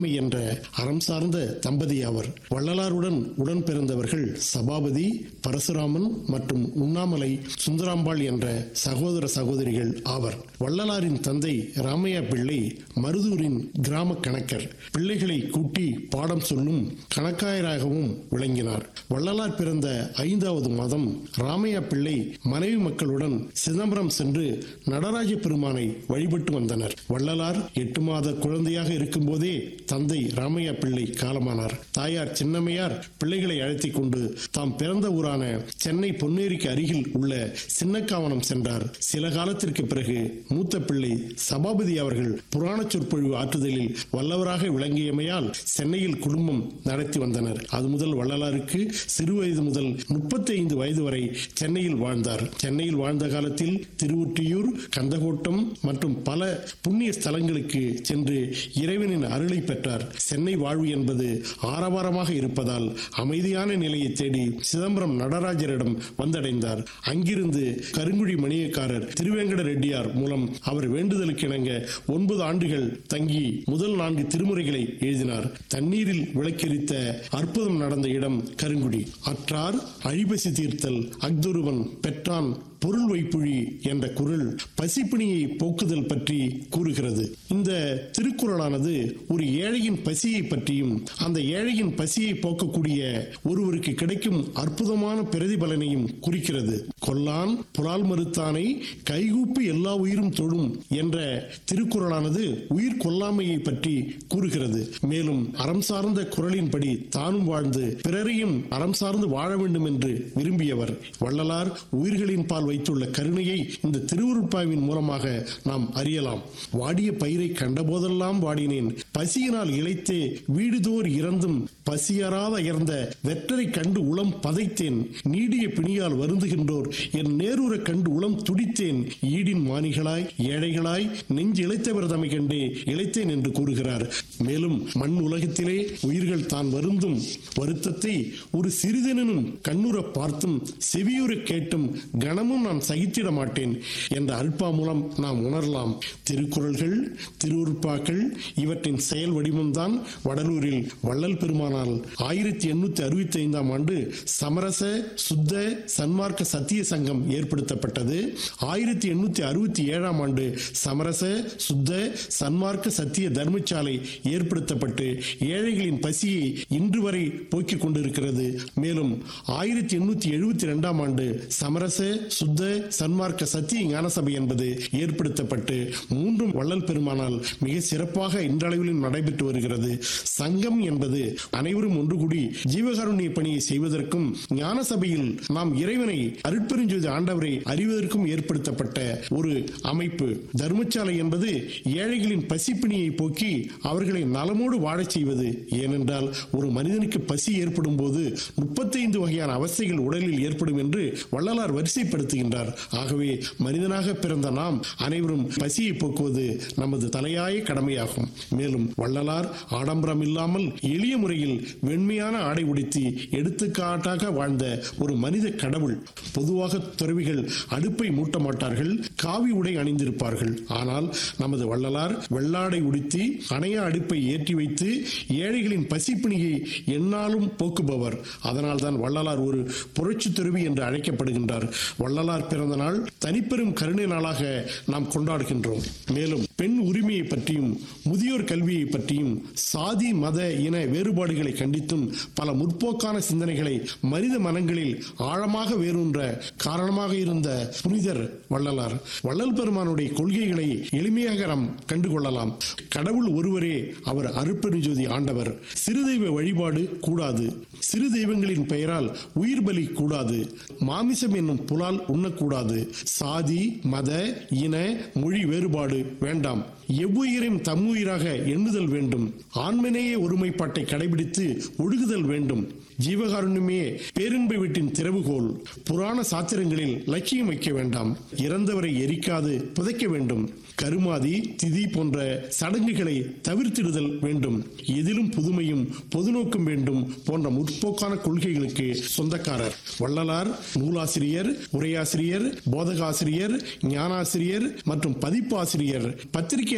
என்ற அறம் சார்ந்த தம்பதி ஆவர் வள்ளலாருடன் உடன் பிறந்தவர்கள் சபாபதி பரசுராமன் மற்றும் உண்ணாமலை சுந்தராம்பாள் என்ற சகோதர சகோதரிகள் ஆவர் வள்ளலாரின் தந்தை ராமையா பிள்ளை மருதூரின் கிராம கணக்கர் பிள்ளைகளை கூட்டி பாடம் சொல்லும் கணக்காயராகவும் விளங்கினார் வள்ளலார் பிறந்த ஐந்தாவது மாதம் ராமையா பிள்ளை மனைவி மக்களுடன் சிதம்பரம் சென்று நடராஜ பெருமானை வழிபட்டு வந்தனர் வள்ளலார் எட்டு மாத குழந்தையாக இருக்கும்போதே தந்தை ராமையா பிள்ளை காலமானார் தாயார் சின்னம்மையார் பிள்ளைகளை அழைத்துக் கொண்டு தாம் பிறந்த ஊரான சென்னை பொன்னேரிக்கு அருகில் உள்ள சின்னக்காவனம் சென்றார் சில காலத்திற்கு பிறகு மூத்த பிள்ளை சபாபதி அவர்கள் புராண சொற்பொழிவு ஆற்றுதலில் வல்லவராக விளங்கியமையால் சென்னையில் குடும்பம் நடத்தி வந்தனர் அது முதல் வள்ளலாருக்கு சிறு வயது முதல் முப்பத்தி ஐந்து வயது வரை சென்னையில் வாழ்ந்தார் சென்னையில் வாழ்ந்த காலத்தில் திருவொற்றியூர் கந்தகோட்டம் மற்றும் பல புண்ணிய ஸ்தலங்களுக்கு சென்று இறைவனின் அருளை பெற்றார் சென்னை வாழ்வு என்பது ஆரவாரமாக இருப்பதால் அமைதியான நிலையை தேடி சிதம்பரம் நடராஜரிடம் வந்தடைந்தார் அங்கிருந்து கருங்குழி மணியக்காரர் திருவேங்கட ரெட்டியார் மூலம் அவர் வேண்டுதலுக்கு இணங்க ஒன்பது ஆண்டுகள் தங்கி முதல் நான்கு திருமுறைகளை எழுதினார் தண்ணீரில் விளக்கெரித்த அற்புதம் நடந்த இடம் கருங்குடி அற்றார் அழிபசி தீர்த்தல் அக்தொருவன் பெற்றான் பொருள் வைப்புழி என்ற குரல் பசிப்பிணியை போக்குதல் பற்றி கூறுகிறது இந்த திருக்குறளானது ஒரு ஏழையின் பசியை பற்றியும் அந்த ஏழையின் பசியை போக்கக்கூடிய ஒருவருக்கு கிடைக்கும் அற்புதமான பிரதிபலனையும் குறிக்கிறது கொல்லான் புலால் மறுத்தானை கைகூப்பி எல்லா உயிரும் தொழும் என்ற திருக்குறளானது உயிர் கொல்லாமையை பற்றி கூறுகிறது மேலும் அறம் சார்ந்த குரலின்படி தானும் வாழ்ந்து பிறரையும் அறம் சார்ந்து வாழ வேண்டும் என்று விரும்பியவர் வள்ளலார் உயிர்களின் பால் வைத்துள்ள கருணையை இந்த திருவுருட்பாவின் மூலமாக நாம் அறியலாம் வாடிய பயிரை கண்டபோதெல்லாம் வாடினேன் பசியினால் இழைத்தே வீடுதோர் இறந்தும் பசியறாத இறந்த வெற்றரை கண்டு உளம் பதைத்தேன் நீடிய பிணியால் வருந்துகின்றோர் என் நேருர கண்டு உளம் துடித்தேன் ஈடின் மானிகளாய் ஏழைகளாய் நெஞ்சு இழைத்தவர் தமை கண்டே இழைத்தேன் என்று கூறுகிறார் மேலும் மண் உலகத்திலே உயிர்கள் தான் வருந்தும் வருத்தத்தை ஒரு சிறிதெனும் கண்ணுற பார்த்தும் செவியுற கேட்டும் கணமும் நான் சகித்திட மாட்டேன் என்ற அல்பா மூலம் நாம் உணரலாம் திருக்குறள்கள் திருவுருப்பாக்கள் இவற்றின் செயல் வடிவம்தான் வடலூரில் வள்ளல் பெருமானால் ஆயிரத்தி எண்ணூத்தி அறுபத்தி ஐந்தாம் ஆண்டு சமரச சுத்த சன்மார்க்க சத்திய சங்கம் ஏற்படுத்தப்பட்டது ஆயிரத்தி எண்ணூத்தி அறுபத்தி ஏழாம் ஆண்டு சமரச சுத்த சன்மார்க்க சத்திய தர்மசாலை ஏற்படுத்தப்பட்டு ஏழைகளின் பசியை இன்று வரை போக்கிக் கொண்டிருக்கிறது மேலும் ஆயிரத்தி எண்ணூத்தி எழுபத்தி இரண்டாம் ஆண்டு சமரச சுத்த சன்மார்க்க சத்திய ஞானசபை என்பது ஏற்படுத்தப்பட்டு மூன்றும் வள்ளல் பெருமானால் மிக சிறப்பாக இன்றளவிலும் நடைபெற்று வருகிறது சங்கம் என்பது அனைவரும் ஒன்று கூடி ஜீவகாருண்ய பணியை செய்வதற்கும் ஞான சபையில் நாம் இறைவனை அருட்பெருஞ்சோதி ஆண்டவரை அறிவதற்கும் ஏற்படுத்தப்பட்ட ஒரு அமைப்பு தர்மசாலை என்பது ஏழைகளின் பசிப்பிணியை போக்கி அவர்களை நலமோடு வாழச் செய்வது ஏனென்றால் ஒரு மனிதனுக்கு பசி ஏற்படும் போது முப்பத்தைந்து வகையான அவஸ்தைகள் உடலில் ஏற்படும் என்று வள்ளலார் வரிசைப்படுத்துகின்றார் ஆகவே மனிதனாக பிறந்த நாம் அனைவரும் பசியை போக்குவது நமது தலையாய கடமையாகும் மேலும் வள்ளலார் ஆடம்பரம் இல்லாமல் எளிய முறையில் வெண்மையான ஆடை உடுத்தி எடுத்துக்காட்டாக வாழ்ந்த ஒரு மனித கடவுள் பொதுவாக துறவிகள் அடுப்பை மூட்ட மாட்டார்கள் காவி உடை அணிந்திருப்பார்கள் ஆனால் நமது வள்ளலார் வெள்ளாடை உடுத்தி அணைய அடுப்பை ஏற்றி வைத்து ஏழைகளின் பசிப்பிணியை எந்நாளும் போக்குபவர் அதனால் தான் வள்ளலார் ஒரு புரட்சி துறவி என்று அழைக்கப்படுகின்றார் வள்ளலார் பிறந்த நாள் தனிப்பெரும் கருணை நாளாக நாம் கொண்டாடுகின்றோம் மேலும் பெண் உரிமையை பற்றியும் முதியோர் கல்வியை பற்றியும் சாதி மத இன வேறுபாடுகளை கண்டித்தும் பல முற்போக்கான சிந்தனைகளை மனித மனங்களில் ஆழமாக வேரூன்ற காரணமாக இருந்த புனிதர் வள்ளலார் வள்ளல் பெருமானுடைய கொள்கைகளை எளிமையாக நாம் கண்டுகொள்ளலாம் கடவுள் ஒருவரே அவர் அருப்பெருஞ்சோதி ஆண்டவர் சிறு தெய்வ வழிபாடு கூடாது சிறு தெய்வங்களின் பெயரால் உயிர் பலி கூடாது மாமிசம் என்னும் புலால் உண்ணக்கூடாது சாதி மத இன மொழி வேறுபாடு வேண்டாம் எவ்வுயிரையும் தம்முயிராக எண்ணுதல் வேண்டும் ஆண்மனேய ஒருமைப்பாட்டை கடைபிடித்து ஒழுகுதல் வேண்டும் ஜீவகாருண்யமே பேரின்ப வீட்டின் திறவுகோல் புராண சாத்திரங்களில் லட்சியம் வைக்க வேண்டாம் இறந்தவரை எரிக்காது புதைக்க வேண்டும் கருமாதி திதி போன்ற சடங்குகளை தவிர்த்திடுதல் வேண்டும் எதிலும் புதுமையும் பொதுநோக்கும் வேண்டும் போன்ற முற்போக்கான கொள்கைகளுக்கு சொந்தக்காரர் வள்ளலார் நூலாசிரியர் உரையாசிரியர் போதகாசிரியர் ஞானாசிரியர் மற்றும் பதிப்பாசிரியர் பத்திரிகை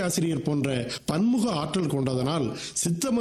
ஆசிரியர் போன்ற பன்முக ஆற்றல் கொண்டதனால் சித்த